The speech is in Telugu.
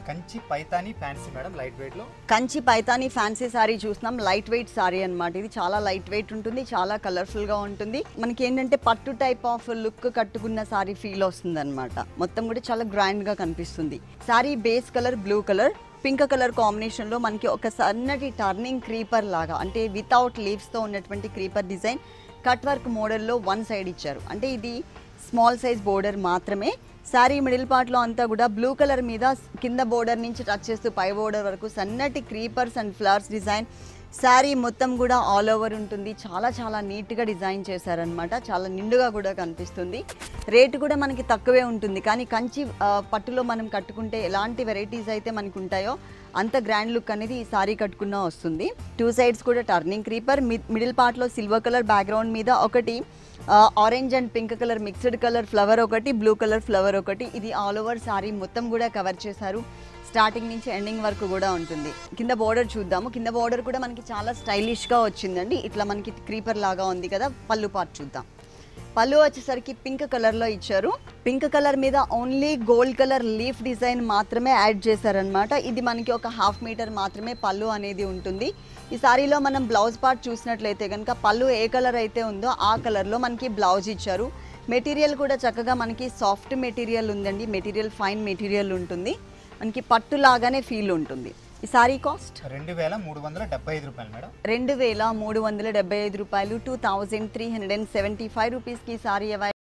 Kanchi Paithani fancy madam light weight లో కంచి పైతాని ఫ్యాన్సీ సారీ చూస్తున్నాం లైట్ వెయిట్ సారీ అన్నమాట ఇది చాలా లైట్ వెయిట్ ఉంటుంది చాలా కలర్ఫుల్ గా ఉంటుంది మనకి ఏంటంటే పట్టు టైప్ ఆఫ్ లుక్ కట్టుకున్న సారీ ఫీల్ వస్తుంది అనమాట మొత్తం కూడా చాలా గ్రాండ్ గా కనిపిస్తుంది sari base colour blue colour pink colour combination లో మనకి ఒక సన్నటి టర్నింగ్ క్రీపర్ లాగా అంటే వితౌట్ లీవ్స్ తో ఉన్నటువంటి క్రీపర్ డిజైన్ కట్ వర్క్ మోడల్లో వన్ సైడ్ ఇచ్చారు అంటే ఇది స్మాల్ సైజ్ బోర్డర్ మాత్రమే శారీ మిడిల్ పార్ట్లో అంతా కూడా బ్లూ కలర్ మీద కింద బోర్డర్ నుంచి టచ్ చేస్తూ పై బోర్డర్ వరకు సన్నటి creepers and flowers design sari మొత్తం కూడా ఆల్ ఓవర్ ఉంటుంది చాలా చాలా నీట్గా డిజైన్ చేశారనమాట చాలా నిండుగా కూడా కనిపిస్తుంది రేటు కూడా మనకి తక్కువే ఉంటుంది కానీ కంచి ఆ, పట్టులో మనం కట్టుకుంటే ఎలాంటి వెరైటీస్ అయితే మనకు ఉంటాయో అంత గ్రాండ్ లుక్ అనేది ఈ సారీ కట్టుకున్నా వస్తుంది టూ సైడ్స్ కూడా టర్నింగ్ క్రీపర్ మిడిల్ పార్ట్లో సిల్వర్ కలర్ బ్యాక్గ్రౌండ్ మీద ఒకటి orange and pink colour mixed colour flower ఒకటి బ్లూ కలర్ ఫ్లవర్ ఒకటి ఇది ఆల్ ఓవర్ సారీ మొత్తం కూడా కవర్ చేశారు స్టార్టింగ్ నుంచి ఎండింగ్ వరకు కూడా ఉంటుంది కింద బోర్డర్ చూద్దాము కింద బోర్డర్ కూడా మనకి చాలా స్టైలిష్గా వచ్చిందండి ఇట్లా మనకి క్రీపర్ లాగా ఉంది కదా పళ్ళు పార్ట్ చూద్దాం పళ్ళు వచ్చేసరికి పింక్ కలర్లో ఇచ్చారు పింక్ కలర్ మీద only gold colour leaf design మాత్రమే యాడ్ చేశారనమాట ఇది మనకి ఒక హాఫ్ మీటర్ మాత్రమే పళ్ళు అనేది ఉంటుంది ఈ సారీలో మనం బ్లౌజ్ పార్ట్ చూసినట్లయితే కనుక పళ్ళు ఏ కలర్ అయితే ఉందో ఆ కలర్లో మనకి బ్లౌజ్ ఇచ్చారు మెటీరియల్ కూడా చక్కగా మనకి సాఫ్ట్ మెటీరియల్ ఉందండి మెటీరియల్ ఫైన్ మెటీరియల్ ఉంటుంది మనకి పట్టు లాగానే ఫీల్ ఉంటుంది ఈ సారీ కాస్ట్ రెండు వేల మూడు వందల డెబ్బై ఐదు రూపాయలు మేడం రెండు వేల మూడు వందల డెబ్బై ఐదు రూపాయలు two thousand three hundred and seventy five రూపీస్కి సారీ అవైలబుల్